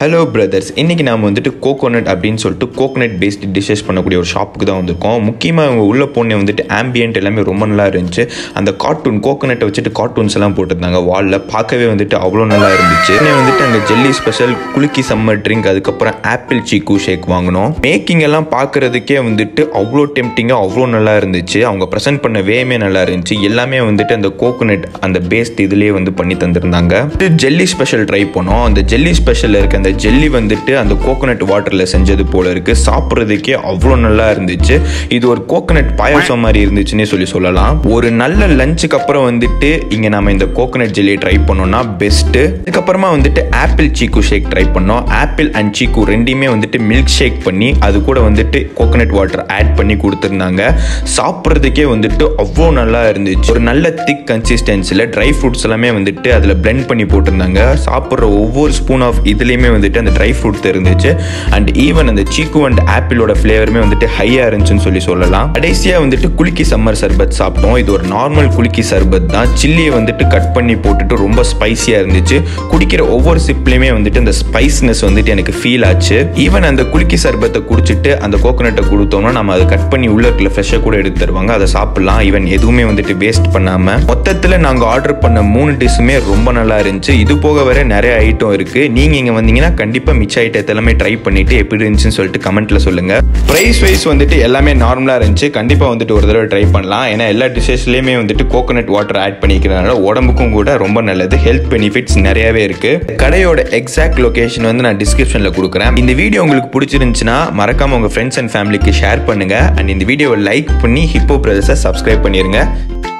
hello brothers இன்றைக்கி நாம் வந்துட்டு கோகோனட் அப்படின்னு சொல்லிட்டு கோகோனட் பேஸ்டு டிஷ்ஷஸ் பண்ணக்கூடிய ஒரு ஷாப்புக்கு தான் வந்திருக்கோம் முக்கியமாக அவங்க உள்ள போனே வந்துட்டு ஆம்பியன்ட் எல்லாமே ரொம்ப நல்லா இருந்துச்சு அந்த கார்ட்டூன் கோகோனட்டை வச்சுட்டு கார்ட்டூன்ஸ் எல்லாம் போட்டிருந்தாங்க வாலில் பார்க்கவே வந்துட்டு அவ்வளோ நல்லா இருந்துச்சு உடனே வந்துட்டு அங்கே ஜெல்லி ஸ்பெஷல் குலுக்கி சம்மர் ட்ரிங்க் அதுக்கப்புறம் ஆப்பிள் சீக்கு ஷேக் வாங்கினோம் மேக்கிங் எல்லாம் பார்க்குறதுக்கே வந்துட்டு அவ்வளோ டெம்டிங்காக அவ்வளோ நல்லா இருந்துச்சு அவங்க ப்ரெசென்ட் பண்ண வேமே நல்லா இருந்துச்சு எல்லாமே வந்துட்டு அந்த கோகோனட் அந்த பேஸ்ட் இதுலேயே வந்து பண்ணி தந்திருந்தாங்க ஜெல்லி ஸ்பெஷல் ட்ரை பண்ணோம் அந்த ஜெல்லி ஸ்பெஷலில் இருக்க அந்த ஜெல்லி வந்துட்டு அந்த கோகோனட் வாட்டரில் செஞ்சது போல இருக்கு சாப்பிட்றதுக்கே அவ்வளோ நல்லா இருந்துச்சு இது ஒரு கோகோனட் பாயாசம் மாதிரி இருந்துச்சுன்னே சொல்லி சொல்லலாம் ஒரு நல்ல லஞ்சுக்கு அப்புறம் வந்துட்டு இங்கே நம்ம இந்த கோகோனட் ஜெல்லியை ட்ரை பண்ணோம்னா பெஸ்ட்டு அதுக்கப்புறமா வந்துட்டு ஆப்பிள் சீக்கு ஷேக் ட்ரை பண்ணோம் ஆப்பிள் அண்ட் சீக்கு ரெண்டையுமே வந்துட்டு மில்க் ஷேக் பண்ணி அது கூட வந்துட்டு கோகோனட் வாட்டர் ஆட் பண்ணி கொடுத்துருந்தாங்க சாப்பிட்றதுக்கே வந்துட்டு அவ்வளோ நல்லா இருந்துச்சு ஒரு நல்ல திக் கன்சிஸ்டன்சியில் ட்ரை ஃப்ரூட்ஸ் எல்லாமே வந்துட்டு அதில் பிளெண்ட் பண்ணி போட்டிருந்தாங்க சாப்பிட்ற ஒவ்வொரு ஸ்பூன் ஆஃப் இதுலேயுமே வந்துட்டு அந்த ட்ரை ஃப்ரூட் இருந்துச்சு அண்ட் ஈவன் அந்த சீக்கு அண்ட் ஆப்பிளோட ஃப்ளேவருமே வந்துட்டு ஹையாக இருந்துச்சுன்னு சொல்லி சொல்லலாம் கடைசியாக வந்துட்டு குலுக்கி சம்மர் சர்பத் சாப்பிட்டோம் இது ஒரு நார்மல் குலுக்கி சர்பத் தான் சில்லியை வந்துட்டு கட் பண்ணி போட்டுட்டு ரொம்ப ஸ்பைசியாக இருந்துச்சு குடிக்கிற ஒவ்வொரு சிப்லேயுமே வந்துட்டு அந்த ஸ்பைஸ்னஸ் வந்துட்டு எனக்கு ஃபீல் ஆச்சு ஈவன் அந்த குலுக்கி சர்பத்தை குடிச்சிட்டு அந்த கோகோனட்டை கொடுத்தோம்னா நம்ம அதை கட் பண்ணி உள்ள இருக்கிற ஃப்ரெஷ்ஷாக கூட எடுத்து தருவாங்க அதை சாப்பிடலாம் ஈவன் எதுவுமே வந்துட்டு வேஸ்ட் பண்ணாமல் மொத்தத்தில் நாங்கள் ஆர்டர் பண்ண மூணு டிஷ்ஷுமே ரொம்ப நல்லா இருந்துச்சு இது போக வர நிறைய ஐட்டம் இருக்குது நீங்கள் இங்கே வந்தீங்கன்னா கண்டிப்பாக மிச்ச ஐட்டத்தை எல்லாமே ட்ரை பண்ணிட்டு எப்படி இருந்துச்சுன்னு சொல்லிட்டு கமெண்ட்ல சொல்லுங்க ப்ரைஸ் வைஸ் வந்துட்டு எல்லாமே நார்மலாக இருந்துச்சு கண்டிப்பாக வந்துட்டு ஒரு தடவை ட்ரை பண்ணலாம் ஏன்னா எல்லா டிஷ்ஷஸ்லேயுமே வந்துட்டு கோகோனட் வாட்டர் ஆட் பண்ணிக்கிறதுனால உடம்புக்கும் கூட ரொம்ப நல்லது ஹெல்த் பெனிஃபிட்ஸ் நிறையவே இருக்கு கடையோட எக்ஸாக்ட் லொகேஷன் வந்து நான் டிஸ்கிரிப்ஷனில் கொடுக்குறேன் இந்த வீடியோ உங்களுக்கு பிடிச்சிருந்துச்சுன்னா மறக்காம உங்க ஃப்ரெண்ட்ஸ் அண்ட் ஃபேமிலிக்கு ஷேர் பண்ணுங்க அண்ட் இந்த வீடியோவை லைக் பண்ணி ஹிப்போ பிரதர்ஸை சப்ஸ்கிரைப் பண்ணிருங்க